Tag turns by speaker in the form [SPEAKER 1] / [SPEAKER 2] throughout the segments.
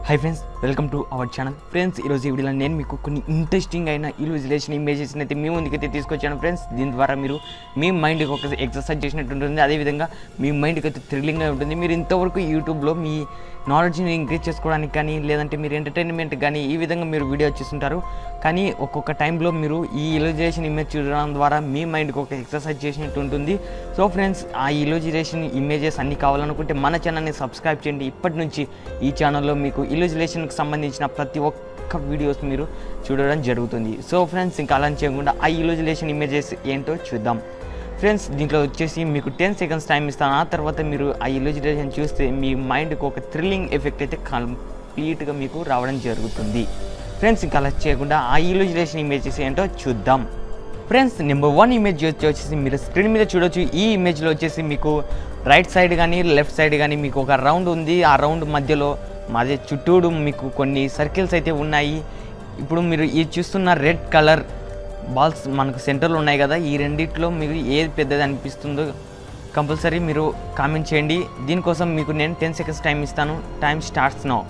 [SPEAKER 1] high friends welcome to our channel friends ఈరోజు ఈ వీడియోలో నేను మీకు కొన్ని ఇంట్రెస్టింగ్ అయిన ఇల్యూజిలేషన్ ఇమేజెస్ అయితే మీ ముందుకైతే తీసుకొచ్చాను ఫ్రెండ్స్ దీని ద్వారా మీరు మీ మైండ్కి ఒక ఎక్సర్సైజ్ చేసినట్టు ఉంటుంది అదేవిధంగా మీ మైండ్కి అయితే థ్రిల్లింగ్గా ఉంటుంది మీరు ఇంతవరకు యూట్యూబ్లో మీ నాలెడ్జ్ని ఇంక్రీజ్ చేసుకోవడానికి కానీ లేదంటే మీరు ఎంటర్టైన్మెంట్ కానీ ఈ విధంగా మీరు వీడియో చూస్తుంటారు కానీ ఒక్కొక్క టైంలో మీరు ఈ ఇల్యూజిలేషన్ ఇమేజ్ చూడడం ద్వారా మీ మైండ్కి ఒక ఎక్సర్సైజ్ చేసినట్టు ఉంటుంది సో ఫ్రెండ్స్ ఆ ఇల్యూజిలేషన్ ఇమేజెస్ అన్నీ కావాలనుకుంటే మన ఛానల్ని సబ్స్క్రైబ్ చేయండి ఇప్పటి నుంచి ఈ ఛానల్లో మీకు ఇల్యూజిలేషన్కి సంబంధించిన ప్రతి ఒక్క వీడియోస్ మీరు చూడడం జరుగుతుంది సో ఫ్రెండ్స్ ఇంకా అలా చేయకుండా ఆ ఇల్యూజిలేషన్ ఇమేజెస్ ఏంటో చూద్దాం ఫ్రెండ్స్ దీంట్లో వచ్చేసి మీకు టెన్ సెకండ్స్ టైం ఇస్తాను ఆ తర్వాత మీరు ఆ ఇల్యూజిలేషన్ చూస్తే మీ మైండ్కి ఒక థ్రిల్లింగ్ ఎఫెక్ట్ అయితే కంప్లీట్గా మీకు రావడం జరుగుతుంది ఫ్రెండ్స్ ఇంకా అలా చేయకుండా ఆ ఇల్యూజిలేషన్ ఇమేజెస్ ఏంటో చూద్దాం ఫ్రెండ్స్ నెంబర్ వన్ ఇమేజ్ వచ్చేసి మీరు స్క్రీన్ మీద చూడొచ్చు ఈ ఇమేజ్లో వచ్చేసి మీకు రైట్ సైడ్ కానీ లెఫ్ట్ సైడ్ కానీ మీకు ఒక రౌండ్ ఉంది ఆ రౌండ్ మధ్యలో మాది చుట్టూడు మీకు కొన్ని సర్కిల్స్ అయితే ఉన్నాయి ఇప్పుడు మీరు ఈ చూస్తున్న రెడ్ కలర్ బాల్స్ మనకు సెంటర్లో ఉన్నాయి కదా ఈ రెండిట్లో మీకు ఏది పెద్దది అనిపిస్తుందో కంపల్సరీ మీరు కామెంట్ చేయండి దీనికోసం మీకు నేను టెన్ సెకండ్స్ టైం ఇస్తాను టైం స్టార్ట్స్ నో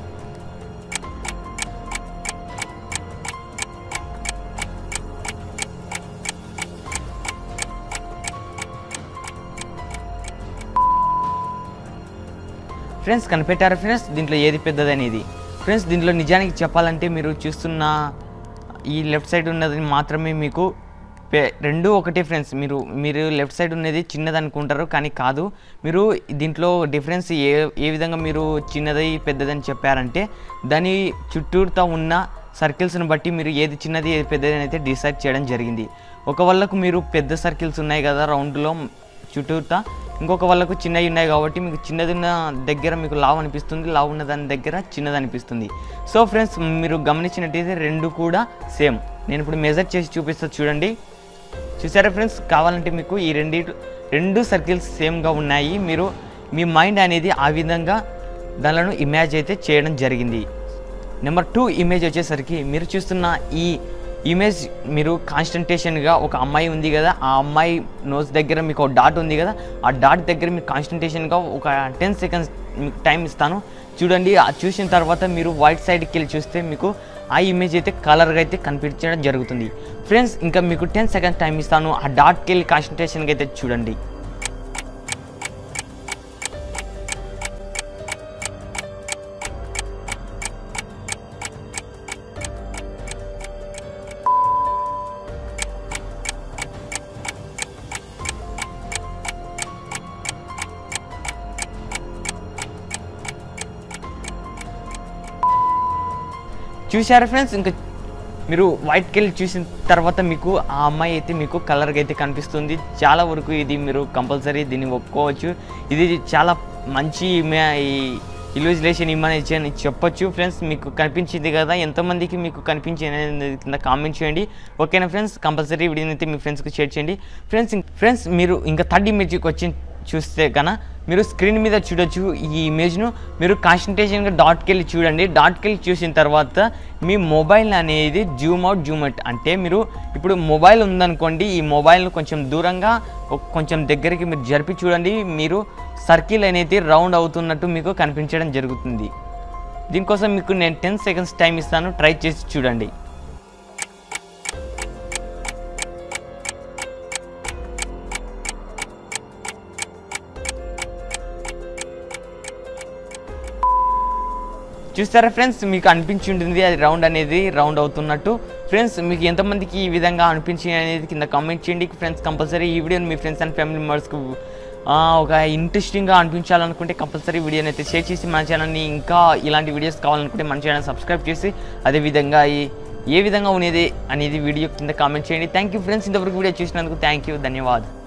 [SPEAKER 1] ఫ్రెండ్స్ కనిపెట్టారా ఫ్రెండ్స్ దీంట్లో ఏది పెద్దది అనేది ఫ్రెండ్స్ దీంట్లో నిజానికి చెప్పాలంటే మీరు చూస్తున్న ఈ లెఫ్ట్ సైడ్ ఉన్నది మాత్రమే మీకు పె- రెండు ఒకటే ఫ్రెండ్స్ మీరు మీరు లెఫ్ట్ సైడ్ ఉన్నది చిన్నది అనుకుంటారు కానీ కాదు మీరు దీంట్లో డిఫరెన్స్ ఏ ఏ విధంగా మీరు చిన్నది పెద్దదని చెప్పారంటే దాని చుట్టూతో ఉన్న సర్కిల్స్ని బట్టి మీరు ఏది చిన్నది ఏది పెద్దది అని అయితే డిసైడ్ చేయడం జరిగింది ఒక వాళ్ళకు మీరు పెద్ద సర్కిల్స్ ఉన్నాయి కదా రౌండ్లో చుట్టూతా ఇంకొక వాళ్ళకు చిన్నవి ఉన్నాయి కాబట్టి మీకు చిన్నది ఉన్న దగ్గర మీకు లావు అనిపిస్తుంది లావు ఉన్న దాని దగ్గర చిన్నది అనిపిస్తుంది సో ఫ్రెండ్స్ మీరు గమనించినట్టయితే రెండు కూడా సేమ్ నేను ఇప్పుడు మెజర్ చేసి చూపిస్తా చూడండి చూసారా ఫ్రెండ్స్ కావాలంటే మీకు ఈ రెండు రెండు సర్కిల్స్ సేమ్గా ఉన్నాయి మీరు మీ మైండ్ అనేది ఆ విధంగా దానిలను ఇమేజ్ అయితే చేయడం జరిగింది నెంబర్ టూ ఇమేజ్ వచ్చేసరికి మీరు చూస్తున్న ఈ ఇమేజ్ మీరు కాన్స్టంటేషన్గా ఒక అమ్మాయి ఉంది కదా ఆ అమ్మాయి నోస్ దగ్గర మీకు ఒక డాట్ ఉంది కదా ఆ డాట్ దగ్గర మీకు కాన్స్టంటేషన్గా ఒక టెన్ సెకండ్స్ మీకు టైం ఇస్తాను చూడండి ఆ చూసిన తర్వాత మీరు వైట్ సైడ్కి వెళ్ళి చూస్తే మీకు ఆ ఇమేజ్ అయితే కలర్గా అయితే కనిపించడం జరుగుతుంది ఫ్రెండ్స్ ఇంకా మీకు టెన్ సెకండ్స్ టైం ఇస్తాను ఆ డాట్కి వెళ్ళి కాన్సన్ట్రేషన్కి అయితే చూడండి చూశారా ఫ్రెండ్స్ ఇంకా మీరు వైట్కి వెళ్ళి చూసిన తర్వాత మీకు ఆ అమ్మాయి అయితే మీకు కలర్గా అయితే కనిపిస్తుంది చాలా వరకు ఇది మీరు కంపల్సరీ దీన్ని ఒప్పుకోవచ్చు ఇది చాలా మంచి ఇల్యూజిలేషన్ ఇమేజ్ అని చెప్పొచ్చు ఫ్రెండ్స్ మీకు కనిపించింది కదా ఎంతమందికి మీకు కనిపించింది అనేది కింద కామెంట్ చేయండి ఓకేనా ఫ్రెండ్స్ కంపల్సరీ వీడియోని అయితే మీ ఫ్రెండ్స్కి షేర్ చేయండి ఫ్రెండ్స్ ఫ్రెండ్స్ మీరు ఇంకా థర్డ్ ఇమేజ్కి వచ్చి చూస్తే కన మీరు స్క్రీన్ మీద చూడొచ్చు ఈ ఇమేజ్ను మీరు కాన్సన్ట్రేషన్గా డాట్కి వెళ్ళి చూడండి డాట్కి వెళ్ళి చూసిన తర్వాత మీ మొబైల్ అనేది జూమ్ అవుట్ జూమ్ అవుట్ అంటే మీరు ఇప్పుడు మొబైల్ ఉందనుకోండి ఈ మొబైల్ను కొంచెం దూరంగా ఒక- కొంచెం దగ్గరికి మీరు జరిపి చూడండి మీరు సర్కిల్ అనేది రౌండ్ అవుతున్నట్టు మీకు కనిపించడం జరుగుతుంది దీనికోసం మీకు నేను టెన్ సెకండ్స్ టైం ఇస్తాను ట్రై చేసి చూడండి చూస్తారా ఫ్రెండ్స్ మీకు అనిపించి ఉంటుంది అది రౌండ్ అనేది రౌండ్ అవుతున్నట్టు ఫ్రెండ్స్ మీకు ఎంతమందికి ఈ విధంగా అనిపించింది అనేది కింద కామెంట్ చేయండి ఫ్రెండ్స్ కంపల్సరీ ఈ వీడియోని మీ ఫ్రెండ్స్ అండ్ ఫ్యామిలీ మెంబర్స్కి ఒక ఇంట్రెస్టింగ్గా అనిపించాలనుకుంటే కంపల్సరీ వీడియోని అయితే షేర్ చేసి మన ఛానల్ని ఇంకా ఇలాంటి వీడియోస్ కావాలనుకుంటే మన ఛానల్ సబ్స్క్రైబ్ చేసి అదేవిధంగా ఈ ఏ విధంగా ఉండేది అనేది వీడియో కింద కామెంట్ చేయండి థ్యాంక్ యూ ఫ్రెండ్స్ ఇంతవరకు వీడియో చూసినందుకు థ్యాంక్ యూ ధన్యవాదాలు